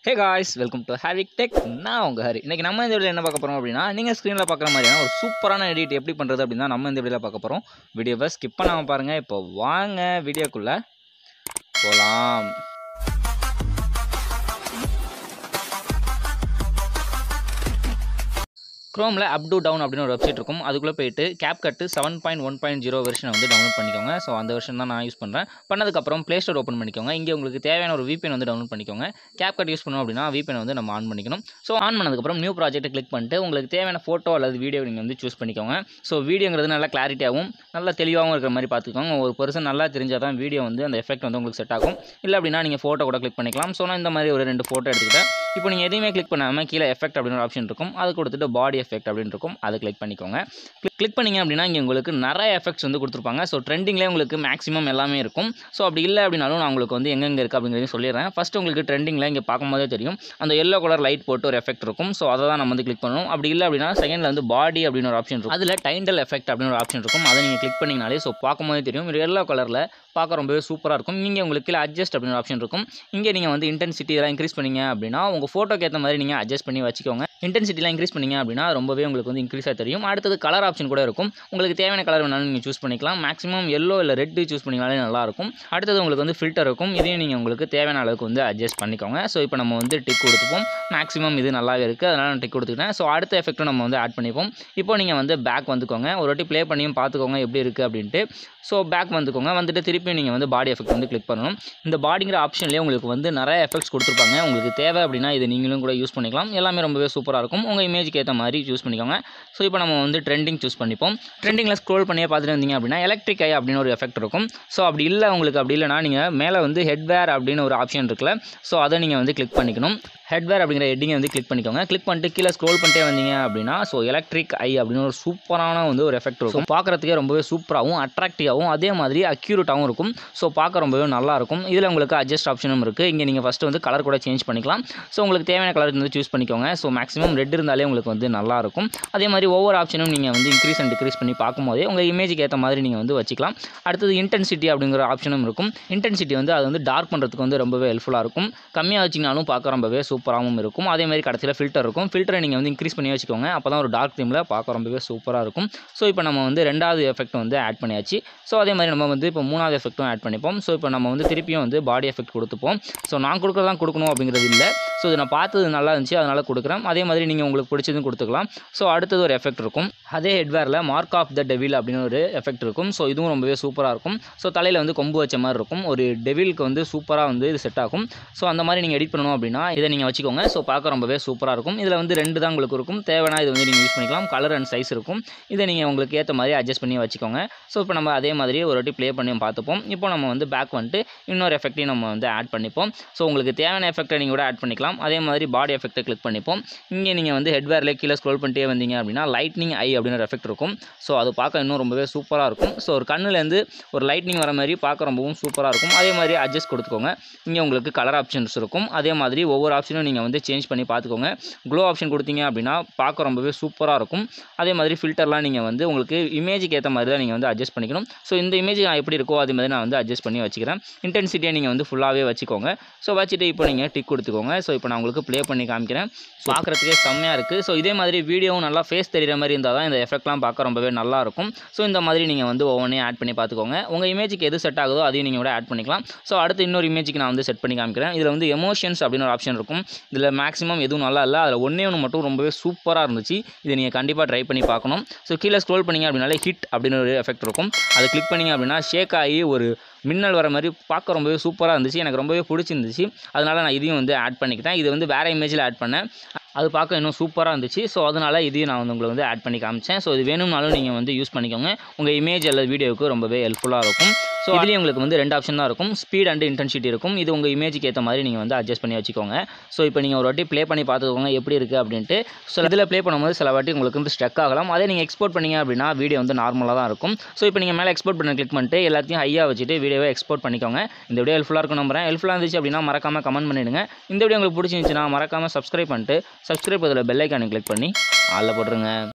hey guys welcome to Havik Tech நான் உங்கள் ஹரி இன்றைக்கி நம்ம இந்த வீடியோ என்ன பார்க்க போகிறோம் அப்படின்னா நீங்கள் ஸ்க்ரீனில் பார்க்குற மாதிரியான ஒரு சூப்பரான எடிட் எப்படி பண்ணுறது அப்படின்னா நம்ம இந்த வீடியோவில் பார்க்க போகிறோம் வீடியோவை ஸ்கிப் பண்ணாமல் பாருங்கள் இப்போ வாங்க வீடியோக்குள்ளே போகலாம் க்ரோமில் அப் டு டவுன் அப்படின்னு ஒரு வெப்சைட் இருக்கும் அதுக்குள்ளே போயிட்டு CapCut seven point one point zero வெர்ஷனை வந்து டவுன்லோட் பண்ணிக்கோங்க ஸோ அந்த வெர்ஷன் தான் நான் யூஸ் பண்ணுறேன் பண்ணதுக்கப்புறம் ப்ளே ஸ்டோர் ஓப்பன் பண்ணிக்கோங்க இங்கே உங்களுக்கு தேவையான ஒரு VPN வந்து டவுன்லோட் பண்ணிக்கோங்க கேப் கட் யூஸ் பண்ணோம் அப்படின்னா VPN வந்து நம்ம ஆன் பண்ணிக்கணும் ஸோ ஆன் பண்ணதுக்கப்புறம் நியூ ப்ராஜெக்ட்டை கிளிக் பண்ணிட்டு உங்களுக்கு தேவையான ஃபோட்டோ அல்லது வீடியோ நீங்கள் வந்து சூஸ் பண்ணிக்கோங்க ஸோ வீடியோங்கிறது நல்லா கிளாரிட்டியாகவும் நல்லா தெளிவாகவும் இருக்கிற மாதிரி பார்த்துக்கோங்க ஒரு பர்சன் நல்லா தெரிஞ்சால் தான் வீடியோ வந்து அந்த எஃபெக்ட் வந்து உங்களுக்கு செட் ஆகும் இல்லை அப்படின்னா நீங்கள் ஃபோட்டோ கூட கிளிக் பண்ணிக்கலாம் ஸோ நான் இந்த மாதிரி ஒரு ரெண்டு ஃபோட்டோ எடுத்துக்கிட்டேன் இப்போ நீங்கள் எதையுமே கிளிக் பண்ணாமல் கீழே எஃபெக்ட் அப்படின்னு ஒரு ஆப்ஷன் இருக்கும் அது கொடுத்துட்டு பாடி எஃபெக்ட் அப்படின்னு இருக்கும் அதை கிளிக் பண்ணிக்கோங்க கிளிக் கிளிக் பண்ணிங்க அப்படின்னா இங்கே உங்களுக்கு நிறைய எஃபெக்ட்ஸ் வந்து கொடுத்துருப்பாங்க ஸோ ட்ரெண்டிங்லேயே உங்களுக்கு மேக்ஸிமம் எல்லாமே இருக்கும் ஸோ அப்படி இல்லை அப்படின்னாலும் நான் உங்களுக்கு வந்து எங்கெங்கே இருக்குது அப்படிங்கிறதையும் சொல்லிடுறேன் ஃபஸ்ட்டு உங்களுக்கு ட்ரெண்டிங்கில் இங்கே பார்க்கும்போதே தெரியும் அந்த எல்லோ கலர் லைட் போட்டு ஒரு எஃபெக்ட் இருக்கும் ஸோ அதை தான் நம்ம வந்து கிளிக் பண்ணணும் அப்படி இல்லை அப்படின்னா செகண்டில் வந்து பாடி அப்படின்னு ஒரு ஆப்ஷன் இருக்கும் அதில் டைண்டல் எஃபெக்ட் அப்படின்னு ஒரு ஆப்ஷன் இருக்கும் அதை நீங்கள் கிளிக் பண்ணிங்கனாலே ஸோ பார்க்கும்போதே தெரியும் இது எல்லோ கலரில் பார்க்க ரொம்பவே சூப்பராக இருக்கும் இங்கே உங்களுக்கு கீழே அட்ஜஸ்ட் அப்படின்னு ஒரு ஆப்ஷன் இருக்கும் இங்கே நீங்கள் வந்து இன்டென்சிட்டி இதெல்லாம் இன்க்ரீஸ் பண்ணீங்க அப்படின்னா உங்கள் ஃபோட்டோக்கு ஏற்ற மாதிரி நீங்கள் அட்ஜஸ்ட் பண்ணி வச்சுக்கோங்க இன்டென்சிட்டிலாம் இன்க்ரீஸ் பண்ணீங்க அப்படின்னா ரொம்பவே உங்களுக்கு வந்து இன்க்ரீஸாக தெரியும் அடுத்தது கலர் ஆப்ஷன் கூட இருக்கும் உங்களுக்கு தேவையான கலர் வேணாலும் நீங்கள் சூஸ் பண்ணிக்கலாம் மேக்ஸிமம் எல்லோ இல்லை ரெட்டு சூஸ் பண்ணிங்கனாலே நல்லாயிருக்கும் அடுத்தது உங்களுக்கு வந்து ஃபில்டர் இருக்கும் இதையும் நீங்கள் உங்களுக்கு தேவையான அளவுக்கு வந்து அட்ஜஸ்ட் பண்ணிக்கோங்க ஸோ இப்போ நம்ம வந்து டிக் கொடுத்துப்போம் மேக்ஸிமம் இது நல்லாவே இருக்குது அதனால் நான் டிக் கொடுத்துக்கிட்டேன் ஸோ அடுத்த எஃபெக்ட்டும் நம்ம வந்து ஆட் பண்ணிப்போம் இப்போ நீங்கள் வந்து பேக் வந்துக்கோங்க ஒரு வாட்டி ப்ளே பண்ணியும் பார்த்துக்கோங்க எப்படி இருக்குது அப்படின்ட்டு ஸோ பேக் வந்துக்கோங்க வந்துட்டு திருப்பி நீங்கள் வந்து பாடி எஃபெக்ட் வந்து கிளிக் பண்ணணும் இந்த பாடிங்கிற ஆப்ஷன்லேயே உங்களுக்கு வந்து நிறைய எஃபெக்ட்ஸ் கொடுத்துருப்பாங்க உங்களுக்கு தேவை அப்படின்னா இது நீங்களும் கூட யூஸ் பண்ணிக்கலாம் எல்லாமே ரொம்பவே சூப்பராக இருக்கும் உங்கள் இமேஜுக்கு ஏற்ற மாதிரி சூஸ் பண்ணிக்கோங்க ஸோ இப்போ நம்ம வந்து ட்ரெண்டிங் சூஸ் பண்ணிப்போம் ட்ரெண்டிங்கில் ஸ்க்ரோல் பண்ணியே பார்த்துட்டு இருந்தீங்க அப்படின்னா எலக்ட்ரிக் ஐ அப்படின்னு ஒரு எஃபெக்ட் இருக்கும் ஸோ அப்படி இல்லை உங்களுக்கு அப்படி இல்லைனா நீங்கள் மேலே வந்து ஹெட்வேர் அப்படின்னு ஒரு ஆப்ஷன் இருக்குல்ல ஸோ அதை நீங்கள் வந்து கிளிக் பண்ணிக்கணும் ஹெட்வேர் அப்படிங்கிற ஹெட்டிங்கை வந்து கிளிக் பண்ணிக்கோங்க கிளிக் பண்ணிட்டு கீழே ஸ்க்ரோல் பண்ணிட்டே வந்தீங்க அப்படின்னா ஸோ எலக்ட்ரிக் ஐ அப்படின்னு ஒரு சூப்பரான வந்து ஒரு எஃபெக்ட் இருக்கும் பார்க்குறதுக்கே ரொம்பவே சூப்பராகவும் அட்ராக்டிவாகவும் அதே மாதிரி அக்யூரேட்டாகவும் இருக்கும் ஸோ பார்க்க ரொம்பவே நல்லாயிருக்கும் இதில் உங்களுக்கு அட்ஜஸ்ட் ஆப்ஷனும் இருக்குது இங்கே நீங்கள் ஃபஸ்ட்டு வந்து கலர் கூட சேஞ்ச் பண்ணிக்கலாம் ஸோ உங்களுக்கு தேவையான கலர் வந்து சூஸ் பண்ணிக்கோங்க ஸோ மேக்ஸிமம் ரெட் இருந்தாலே உங்களுக்கு வந்து நல்லாயிருக்கும் அதே மாதிரி ஒவ்வொரு ஆப்ஷனும் நீங்கள் வந்து இன்க்ரீஸ் அண்ட் டிக்ரீஸ் பண்ணி பார்க்கும்போதே உங்கள் இமேஜுக்கு ஏற்ற மாதிரி நீங்கள் வந்து வச்சுக்கலாம் அடுத்தது இன்டென்சிட்டி அப்படிங்கிற ஆப்ஷனும் இருக்கும் இன்டென்சிட்டி வந்து அது வந்து டார்க் பண்ணுறதுக்கு வந்து ரொம்பவே ஹெல்ப்ஃபுல்லாக இருக்கும் கம்மியாக வச்சிங்கனாலும் பார்க்க ரொம்பவே சூப்பராகவும் இருக்கும் அதே மாதிரி கடைசியில் ஃபில்டர் இருக்கும் ஃபில்டரை நீங்கள் வந்து இன்க்ரீஸ் பண்ணி வச்சுக்கோங்க அப்போ தான் ஒரு டார்க் தீமில் பார்க்க ரொம்பவே சூப்பராக இருக்கும் ஸோ இப்போ நம்ம வந்து ரெண்டாவது எஃபெக்ட் வந்து ஆட் பண்ணியாச்சு ஸோ அதே மாதிரி நம்ம வந்து இப்போ மூணாவது எஃபெக்ட்டும் ஆட் பண்ணிப்போம் ஸோ இப்போ நம்ம வந்து திருப்பியும் வந்து பாடி எஃபெக்ட் கொடுத்துப்போம் ஸோ நான் கொடுக்குறதான் கொடுக்கணும் அப்படிங்கிறது இல்லை ஸோ இது நான் பார்த்தது நல்லா இருந்துச்சு அதனால் கொடுக்குறேன் அதே மாதிரி நீங்கள் உங்களுக்கு பிடிச்சதும் கொடுத்துக்கலாம் ஸோ அடுத்தது ஒரு எஃபெக்ட் இருக்கும் அதே ஹெட்வேரில் மார்க் ஆஃப் த டெவில் அப்படின்னு ஒரு எஃபெக்ட் இருக்கும் ஸோ இதுவும் ரொம்பவே சூப்பராக இருக்கும் ஸோ தலையில் வந்து கொம்பு வச்ச மாதிரி இருக்கும் ஒரு டெவிலுக்கு வந்து சூப்பராக வந்து இது செட் ஆகும் ஸோ அந்த மாதிரி நீங்கள் எடிட் பண்ணணும் அப்படின்னா இதை நீங்கள் வச்சுக்கோங்க ஸோ பார்க்க ரொம்பவே சூப்பராக இருக்கும் இதில் வந்து ரெண்டு தான் உங்களுக்கு இருக்கும் தேவைன்னா இது வந்து நீங்கள் யூஸ் பண்ணிக்கலாம் கலர் அண்ட் சைஸ் இருக்கும் இதை நீங்கள் உங்களுக்கு ஏற்ற மாதிரி அட்ஜஸ்ட் பண்ணி வச்சுக்கோங்க ஸோ இப்போ நம்ம அதே மாதிரி ஒரு வாட்டி ப்ளே பண்ணி பார்த்துப்போம் இப்போ நம்ம வந்து பேக் வந்துட்டு இன்னொரு எஃபெக்ட்டையும் நம்ம வந்து ஆட் பண்ணிப்போம் ஸோ உங்களுக்கு தேவையான எஃபெக்ட்டை நீங்கள் கூட ஆட் பண்ணிக்கலாம் அதே மாதிரி பாடி எஃபெக்ட்டை கிளிக் பண்ணிப்போம் இங்கே நீங்கள் வந்து ஹெட்வேரில் கீழே ஸ்க்ரோல் பண்ணிட்டே வந்தீங்க அப்படின்னா லைட்னிங் ஐ அப்படின்னு ஒரு எஃபெக்ட் இருக்கும் ஸோ அது பார்க்க இன்னும் ரொம்பவே சூப்பராக இருக்கும் ஸோ ஒரு கண்ணுலேருந்து ஒரு லைட்னிங் வர மாதிரி பார்க்க ரொம்பவும் சூப்பராக இருக்கும் அதே மாதிரி அட்ஜஸ்ட் கொடுத்துக்கோங்க இங்கே உங்களுக்கு கலர் ஆப்ஷன்ஸ் இருக்கும் அதே மாதிரி ஒவ்வொரு ஆப்ஷனும் நீங்கள் வந்து சேஞ்ச் பண்ணி பார்த்துக்கோங்க க்ளோ ஆப்ஷன் கொடுத்தீங்க அப்படின்னா பார்க்க ரொம்பவே சூப்பராக இருக்கும் அதே மாதிரி ஃபில்டர்லாம் நீங்கள் வந்து உங்களுக்கு இமேஜுக்கு ஏற்ற மாதிரி தான் நீங்கள் வந்து அட்ஜஸ்ட் பண்ணிக்கணும் ஸோ இந்த இமேஜ் நான் எப்படி இருக்கோ அதே மாதிரி நான் வந்து அட்ஜஸ்ட் பண்ணி வச்சுக்கிறேன் இன்டென்சிட்டியை நீங்கள் வந்து ஃபுல்லாகவே வச்சுக்கோங்க ஸோ வச்சுட்டு இப்போ நீங்கள் டிக் கொடுத்துக்கோங்க ஸோ இப்போ நான் உங்களுக்கு ப்ளே பண்ணி காமிக்கிறேன் ஸோ பார்க்குறதுக்கே செம்மையாக இருக்குது ஸோ இதே மாதிரி வீடியோவும் நல்லா ஃபேஸ் தெரிகிற மாதிரி இருந்தால் தான் இந்த எஃபெக்ட்லாம் பார்க்க ரொம்பவே நல்லா இருக்கும் ஸோ இந்த மாதிரி நீங்கள் வந்து ஒவ்வொன்றையும் ஆட் பண்ணி பார்த்துக்கோங்க உங்கள் இமேஜுக்கு எது செட் ஆகுதோ அதையும் நீங்கள் கூட ஆட் பண்ணிக்கலாம் ஸோ அடுத்து இன்னொரு இமேஜுக்கு நான் வந்து செட் பண்ணி காமிக்கிறேன் இதில் வந்து எமோஷன்ஸ் அப்படின்னு ஒரு ஆப்ஷன் இருக்கும் இதில் மேக்ஸிமம் எதுவும் நல்லா இல்லை அதில் ஒன்றே ஒன்று மட்டும் ரொம்பவே சூப்பராக இருந்துச்சு இதை நீங்கள் கண்டிப்பாக ட்ரை பண்ணி பார்க்கணும் ஸோ கீழே ஸ்க்ரோல் பண்ணிங்க அப்படின்னாலே ஹிட் அப்படின்னு ஒரு எஃபெக்ட் இருக்கும் அதை கிளிக் பண்ணிங்க அப்படின்னா ஷேக் ஆகி ஒரு மின்னல் வர மாதிரி பார்க்க ரொம்பவே சூப்பராக இருந்துச்சு எனக்கு ரொம்பவே பிடிச்சிருந்துச்சு அதனால் நான் இதையும் வந்து ஆட் பண்ணிக்கிட்டேன் இது வந்து வேறு இமேஜில் ஆட் பண்ணேன் அது பார்க்க இன்னும் சூப்பராக இருந்துச்சு ஸோ அதனால் இதையும் நான் வந்து உங்களுக்கு வந்து ஆட் பண்ணி காமிச்சேன் ஸோ இது வேணும்னாலும் நீங்கள் வந்து யூஸ் பண்ணிக்கோங்க உங்கள் இமேஜ் அல்லது வீடியோவுக்கு ரொம்பவே ஹெல்ப்ஃபுல்லாக இருக்கும் ஸோ இதுலேயும் உங்களுக்கு வந்து ரெண்டு ஆப்ஷன் தான் இருக்கும் ஸ்பீட் அண்ட் இன்டென்சிட்டி இருக்கும் இது உங்கள் இமேஜுக்கு ஏற்ற மாதிரி நீங்கள் வந்து அட்ஜஸ்ட் பண்ணி வச்சுக்கோங்க ஸோ இப்போ நீங்கள் ஒரு வாட்டி ப்ளே பண்ணி பார்த்துக்கோங்க எப்படி இருக்குது அப்படின்ட்டு ஸோ இதில் ப்ளே பண்ணும்போது சில வாட்டி உங்களுக்கு வந்து ஸ்ட்ரக் ஆகலாம் அதே நீங்கள் எக்ஸ்போர்ட் பண்ணீங்க அப்படின்னா வீடியோ வந்து நார்மலாக தான் இருக்கும் ஸோ இப்போ நீங்கள் மேலே எக்ஸ்போர்ட் பண்ண கிளிக் பண்ணிட்டு எல்லாத்தையும் ஹையாக வச்சுட்டு வீடியோவை எக்ஸ்போர்ட் பண்ணிக்கோங்க இந்த வீடியோ ஹெல்ப்ஃபுல்லாக இருக்கும் நம்புறேன் ஹெல்ப்ஃபுல்லாக இருந்துச்சு அப்படின்னா மறக்காமல் கமெண்ட் பண்ணிடுங்க இந்த வீடியோ உங்களுக்கு பிடிச்சிருந்துச்சுன்னா மறக்காமல் சப்ஸ்கிரைப் பண்ணிட்டு சப்ஸ்கிரைப் அதில் பெல் ஐக்கானை கிளிக் பண்ணி ஆளில் போட்டுருங்க